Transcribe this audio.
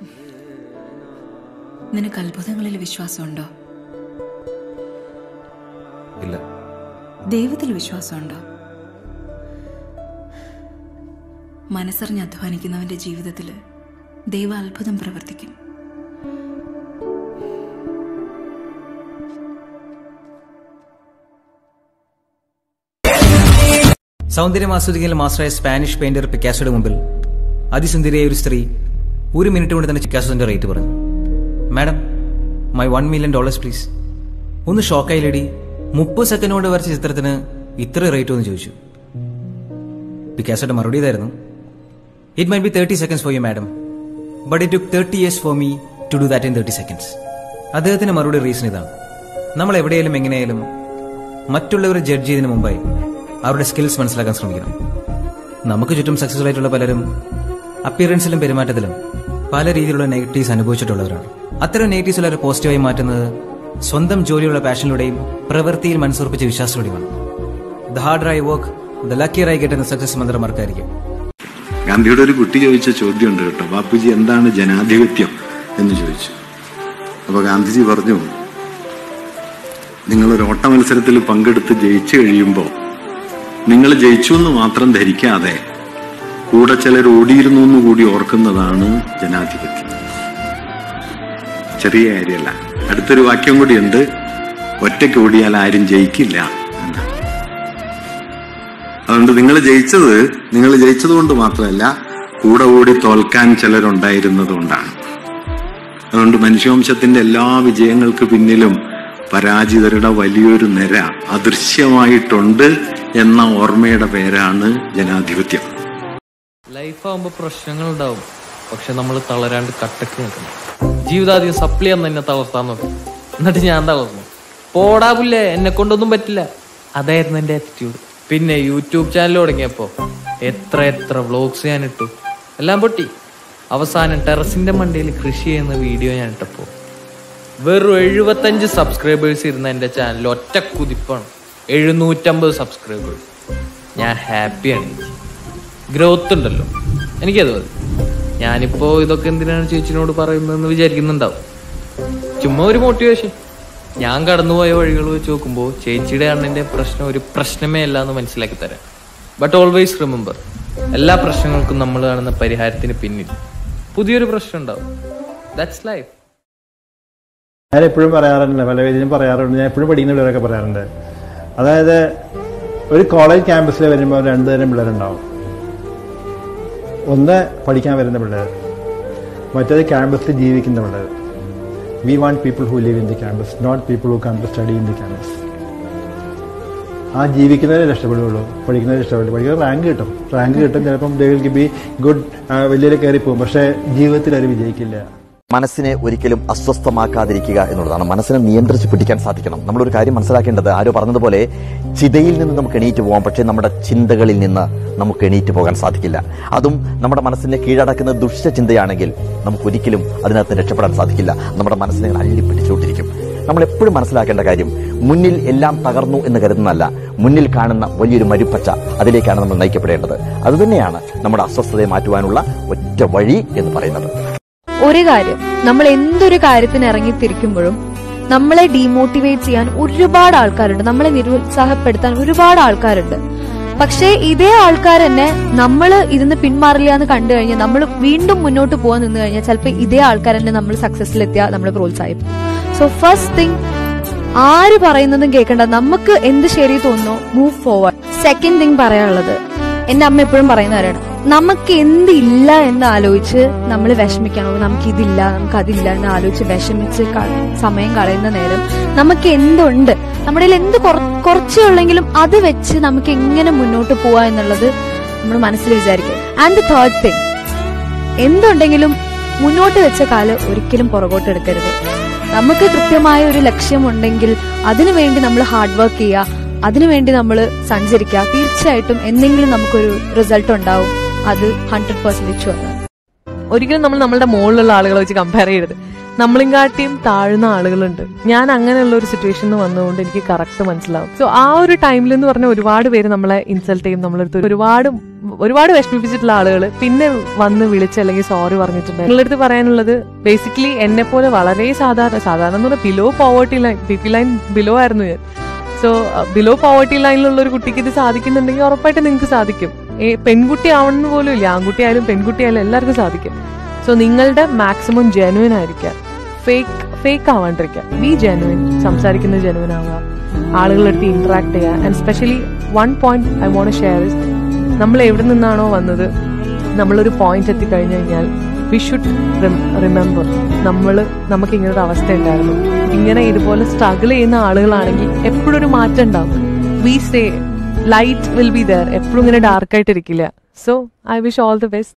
നിനക്ക് അത്ഭുതങ്ങളിൽ വിശ്വാസമുണ്ടോ ഇല്ല ദൈവത്തിൽ വിശ്വാസമുണ്ടോ മനസ്സറിഞ്ഞ് അധ്വാനിക്കുന്നവന്റെ ജീവിതത്തിൽ ദൈവ അത്ഭുതം പ്രവർത്തിക്കും സൗന്ദര്യം ആസ്വദിക്കുന്ന മാസ്റ്ററായ സ്പാനിഷ് പെയിന്റർ പിക്കാസോയുടെ മുമ്പിൽ അതിസുന്ദരിയായ ഒരു സ്ത്രീ ഒരു മിനിറ്റ് കൊണ്ട് തന്നെ പിക്കാസോന്റെ റേറ്റ് പറഞ്ഞു madam my one million dollars please ഒന്ന് ഷോക്കായി ലേഡി മുപ്പത് സെക്കൻഡ് കൊണ്ട് വരച്ച ചിത്രത്തിന് ഇത്ര റേറ്റ് എന്ന് ചോദിച്ചു പിക്കാസോയുടെ മറുപടി ഇതായിരുന്നു it may be thirty seconds for you madam but it took thirty years for me to do that in thirty seconds അദ്ദേഹത്തിന്റെ മറുപടി റീസൺ ഇതാണ് നമ്മൾ എവിടെയായാലും എങ്ങനെയായാലും മറ്റുള്ളവരെ ജഡ്ജ് ചെയ്തതിന് മുമ്പായി അവരുടെ സ്കിൽസ് മനസ്സിലാക്കാൻ ശ്രമിക്കണം നമുക്ക് ചുറ്റും സക്സസ്ഫുൾ ആയിട്ടുള്ള പലരും അപ്പിയറൻസിലും പെരുമാറ്റത്തിലും പല രീതിയിലുള്ള നെഗറ്റീവ്സ് അനുഭവിച്ചിട്ടുള്ളവരാണ് അത്തരം നെഗറ്റീവ്സ് വളരെ പോസിറ്റീവായി മാറ്റുന്നത് സ്വന്തം ജോലിയുള്ള പാഷനിലൂടെയും പ്രവൃത്തിയിൽ മനസ്സുറപ്പിച്ച വിശ്വാസത്തിലൂടെയുമാണ് the harder I work the luckier I get എന്ന സക്സസ് മന്ത്രം മറക്കായിരിക്കും ഗാന്ധിയുടെ ഒരു കുട്ടി ചോദിച്ച ചോദ്യമുണ്ട് കേട്ടോ ബാപ്പുജി എന്താണ് ജനാധിപത്യം എന്ന് ചോദിച്ചു അപ്പൊ ഗാന്ധിജി പറഞ്ഞു നിങ്ങളൊരു ഓട്ട മത്സരത്തിൽ പങ്കെടുത്ത് ജയിച്ചു കഴിയുമ്പോൾ നിങ്ങൾ ജയിച്ചു എന്ന് മാത്രം ധരിക്കാതെ കൂടെ ചിലർ ഓടിയിരുന്നു എന്ന് കൂടി ഓർക്കുന്നതാണ് ജനാധിപത്യം ചെറിയ കാര്യമല്ല അടുത്തൊരു വാക്യം കൂടിയുണ്ട് ഒറ്റയ്ക്ക് ഓടിയാൽ ആരും ജയിക്കില്ല എന്നാണ് അതുകൊണ്ട് നിങ്ങൾ ജയിച്ചത് നിങ്ങൾ ജയിച്ചത് കൊണ്ട് മാത്രമല്ല കൂടെ കൂടി തോൽക്കാൻ ചിലരുണ്ടായിരുന്നത് കൊണ്ടാണ് അതുകൊണ്ട് മനുഷ്യവംശത്തിന്റെ എല്ലാ വിജയങ്ങൾക്ക് പിന്നിലും പരാജിതരുടെ വലിയൊരു നിര അദൃശ്യമായിട്ടുണ്ട് എന്ന ഓർമ്മയുടെ പേരാണ് ജനാധിപത്യം ലൈഫാകുമ്പോൾ പ്രശ്നങ്ങളുണ്ടാവും പക്ഷെ നമ്മൾ തളരാണ്ട് കട്ടക്ക് നിൽക്കണം ജീവിതാദ്യം സപ്ലി എന്ന് എന്നെ തളർത്താൻ നോക്കും എന്നിട്ട് ഞാൻ തളർന്നു പോടാ പുല്ലേ എന്നെ കൊണ്ടൊന്നും പറ്റില്ല അതായിരുന്നു എൻ്റെ ആറ്റിറ്റ്യൂഡ് പിന്നെ യൂട്യൂബ് ചാനൽ തുടങ്ങിയപ്പോൾ എത്ര എത്ര വ്ളോഗ്സ് ഞാൻ ഇട്ടു എല്ലാം പൊട്ടി അവസാനം ടെറസിന്റെ മണ്ടയിൽ കൃഷി ചെയ്യുന്ന വീഡിയോ ഞാൻ ഇട്ടപ്പോൾ വെറും എഴുപത്തഞ്ച് സബ്സ്ക്രൈബേഴ്സ് ഇരുന്ന എൻ്റെ ചാനൽ ഒറ്റ കുതിപ്പാണ് എഴുന്നൂറ്റമ്പത് സബ്സ്ക്രൈബേഴ്സ് ഞാൻ ഹാപ്പിയാണ് ഗ്രോത്ത് ഉണ്ടല്ലോ എനിക്കത് മതി ഞാനിപ്പോ ഇതൊക്കെ എന്തിനാണ് ചേച്ചിനോട് പറയുന്നതെന്ന് വിചാരിക്കുന്നുണ്ടാവും ചുമ്മാ ഒരു മോട്ടിവേഷൻ ഞാൻ കടന്നുപോയ വഴികൾ വെച്ച് നോക്കുമ്പോൾ ചേച്ചിയുടെ അണ്ണന്റെ പ്രശ്നം ഒരു പ്രശ്നമേ അല്ല എന്ന് മനസ്സിലാക്കി തരാം ബട്ട് ഓൾവേസ് റിമെമ്പർ എല്ലാ പ്രശ്നങ്ങൾക്കും നമ്മൾ കാണുന്ന പരിഹാരത്തിന് പിന്നിൽ പുതിയൊരു പ്രശ്നം ഉണ്ടാവും ദാറ്റ്സ് ലൈഫ് ഞാൻ എപ്പോഴും പറയാറുണ്ട് പല വേദിയിലും പറയാറുണ്ട് ഞാൻ എപ്പോഴും പഠിക്കുന്ന പിള്ളേരൊക്കെ പറയാറുണ്ട് അതായത് ഒരു കോളേജ് ക്യാമ്പസിൽ വരുമ്പോൾ രണ്ട് തരം പിള്ളേരുണ്ടാവും ഒന്ന് പഠിക്കാൻ വരുന്ന പിള്ളേർ മറ്റേത് ക്യാമ്പസിൽ ജീവിക്കുന്ന പിള്ളേർ we want people who live in the campus not people who come to study in the campus ആ ജീവിക്കുന്നവരെ രക്ഷപ്പെടുകയുള്ളൂ പഠിക്കുന്നവരെ രക്ഷപ്പെടുള്ളൂ പഠിക്കുന്ന റാങ്ക് കിട്ടും റാങ്ക് കിട്ടും ചിലപ്പം ദേ വിൽ ബി ഗുഡ് വലിയ കയറി പോകും പക്ഷേ ജീവിതത്തിൽ അവർ വിജയിക്കില്ല മനസ്സിനെ ഒരിക്കലും അസ്വസ്ഥമാക്കാതിരിക്കുക എന്നുള്ളതാണ് മനസ്സിനെ നിയന്ത്രിച്ച് പിടിക്കാൻ സാധിക്കണം നമ്മളൊരു കാര്യം മനസ്സിലാക്കേണ്ടത് ആരോ പറഞ്ഞതുപോലെ ചിതയിൽ നിന്ന് നമുക്ക് എണീറ്റ് പോകാം പക്ഷേ നമ്മുടെ ചിന്തകളിൽ നിന്ന് നമുക്ക് എണീറ്റ് പോകാൻ സാധിക്കില്ല അതും നമ്മുടെ മനസ്സിനെ കീഴടക്കുന്ന ദുഷ്ടചിന്തയാണെങ്കിൽ നമുക്ക് ഒരിക്കലും അതിനകത്ത് രക്ഷപ്പെടാൻ സാധിക്കില്ല നമ്മുടെ മനസ്സിനെ അള്ളി പിടിച്ചുകൊണ്ടിരിക്കും നമ്മൾ എപ്പോഴും മനസ്സിലാക്കേണ്ട കാര്യം മുന്നിൽ എല്ലാം തകർന്നു എന്ന് കരുതുന്നതല്ല മുന്നിൽ കാണുന്ന വലിയൊരു മരുപ്പച്ച അതിലേക്കാണ് നമ്മൾ നയിക്കപ്പെടേണ്ടത് അതുതന്നെയാണ് നമ്മുടെ അസ്വസ്ഥതയെ മാറ്റുവാനുള്ള ഒറ്റ വഴി എന്ന് പറയുന്നത് ഒരു കാര്യം നമ്മൾ എന്തൊരു കാര്യത്തിന് ഇറങ്ങിത്തിരിക്കുമ്പോഴും നമ്മളെ ഡീമോട്ടിവേറ്റ് ചെയ്യാൻ ഒരുപാട് ആൾക്കാരുണ്ട് നമ്മളെ നിരുത്സാഹപ്പെടുത്താൻ ഒരുപാട് ആൾക്കാരുണ്ട് പക്ഷേ ഇതേ ആൾക്കാർ തന്നെ നമ്മൾ ഇരുന്ന് പിന്മാറില്ല എന്ന് കണ്ടു കഴിഞ്ഞാൽ നമ്മൾ വീണ്ടും മുന്നോട്ട് പോകാൻ നിന്ന് കഴിഞ്ഞാൽ ചിലപ്പോൾ ഇതേ ആൾക്കാർ തന്നെ നമ്മൾ സക്സസ്സിലെത്തിയാൽ നമ്മൾ പ്രോത്സാഹിപ്പിക്കും സോ ഫസ്റ്റ് തിങ് ആര് പറയുന്നതും കേൾക്കണ്ട നമുക്ക് എന്ത് ശരി തോന്നുന്നു മൂവ് ഫോർവേഡ് സെക്കൻഡ് തിങ് പറയാനുള്ളത് എന്റെ അമ്മ എപ്പോഴും പറയുന്നവരാണ് നമുക്ക് എന്തില്ല എന്ന് ആലോചിച്ച് നമ്മൾ വിഷമിക്കണോ നമുക്ക് ഇതില്ല നമുക്ക് അതില്ല എന്ന് ആലോചിച്ച് വിഷമിച്ച് ക- സമയം കളയുന്ന നേരം നമുക്ക് എന്തുണ്ട് നമ്മുടെ കയ്യിൽ എന്ത് കുറ- കുറച്ചേ ഉള്ളെങ്കിലും അത് വെച്ച് നമുക്ക് എങ്ങനെ മുന്നോട്ട് പോവാ എന്നുള്ളത് നമ്മൾ മനസ്സിൽ വിചാരിക്കുക ആൻഡ് ദ തേർഡ് തിങ് എന്തുണ്ടെങ്കിലും മുന്നോട്ട് വെച്ച കാല് ഒരിക്കലും പുറകോട്ട് എടുക്കരുത് നമുക്ക് കൃത്യമായ ഒരു ലക്ഷ്യമുണ്ടെങ്കിൽ അതിനുവേണ്ടി നമ്മൾ ഹാർഡ് വർക്ക് ചെയ്യുക അതിനുവേണ്ടി നമ്മൾ സഞ്ചരിക്കുക തീർച്ചയായിട്ടും എന്തെങ്കിലും നമുക്കൊരു റിസൾട്ട് ഉണ്ടാവും അത് ഹൺഡ്രഡ് പെർസെന്റേജ് ഷുവർ ഒരിക്കലും നമ്മൾ നമ്മുടെ മുകളിലുള്ള ആളുകളെ വെച്ച് കമ്പയർ ചെയ്യരുത് നമ്മളെങ്കാട്ടിയും താഴ്ന്ന ആളുകളുണ്ട് ഞാൻ അങ്ങനെയുള്ള ഒരു സിറ്റുവേഷനിൽ വന്നതുകൊണ്ട് എനിക്ക് കറക്റ്റ് മനസ്സിലാവും സോ ആ ഒരു ടൈമിൽ എന്ന് പറഞ്ഞാൽ ഒരുപാട് പേര് നമ്മളെ ഇൻസൾട്ട് ചെയ്യും നമ്മളടുത്ത് ഒരുപാട് ഒരുപാട് വിഷമിപ്പിച്ചിട്ടുള്ള ആളുകൾ പിന്നെ വന്ന് വിളിച്ച് അല്ലെങ്കിൽ സോറി പറഞ്ഞിട്ടുണ്ട് നിങ്ങളുടെ അടുത്ത് പറയാനുള്ളത് ബേസിക്കലി എന്നെ പോലെ വളരെ സാധാരണ സാധാരണ എന്ന് പറഞ്ഞാൽ below poverty line B P line below ആയിരുന്നു ഞാൻ സോ ബിലോ പോവർട്ടി ലൈനിലുള്ള ഒരു കുട്ടിക്ക് ഇത് സാധിക്കുന്നുണ്ടെങ്കിൽ ഉറപ്പായിട്ട് നിങ്ങൾക്ക് സാധിക്കും ഏ പെൺകുട്ടി ആവണമെന്ന് പോലും ഇല്ല ആൺകുട്ടി ആയാലും പെൺകുട്ടി ആയാലും എല്ലാവർക്കും സാധിക്കും സോ നിങ്ങളുടെ മാക്സിമം ജെനുവിൻ ആയിരിക്കുക ഫേക്ക് ഫേക്ക് ആവാണ്ടിരിക്കുക ബി ജെനുവിൻ സംസാരിക്കുന്നത് ജെനുവിൻ ആവുക ആളുകളുടെ അടുത്ത് ഇന്ററാക്ട് ചെയ്യുക and specially one point I want share is നമ്മൾ എവിടെ നിന്നാണോ വന്നത് നമ്മളൊരു പോയിന്റ് എത്തിക്കഴിഞ്ഞു കഴിഞ്ഞാൽ വി ഷുഡ് റിമെമ്പർ നമ്മൾ നമുക്ക് ഇങ്ങനെ ഒരു അവസ്ഥ ഉണ്ടായിരുന്നു ഇങ്ങനെ ഇതുപോലെ സ്ട്രഗിൾ ചെയ്യുന്ന ആളുകളാണെങ്കിൽ എപ്പോഴും ഒരു മാറ്റം ഉണ്ടാവും we say light will be there എപ്പോഴും ഇങ്ങനെ ഡാർക്കായിട്ടിരിക്കില്ല so I wish all the best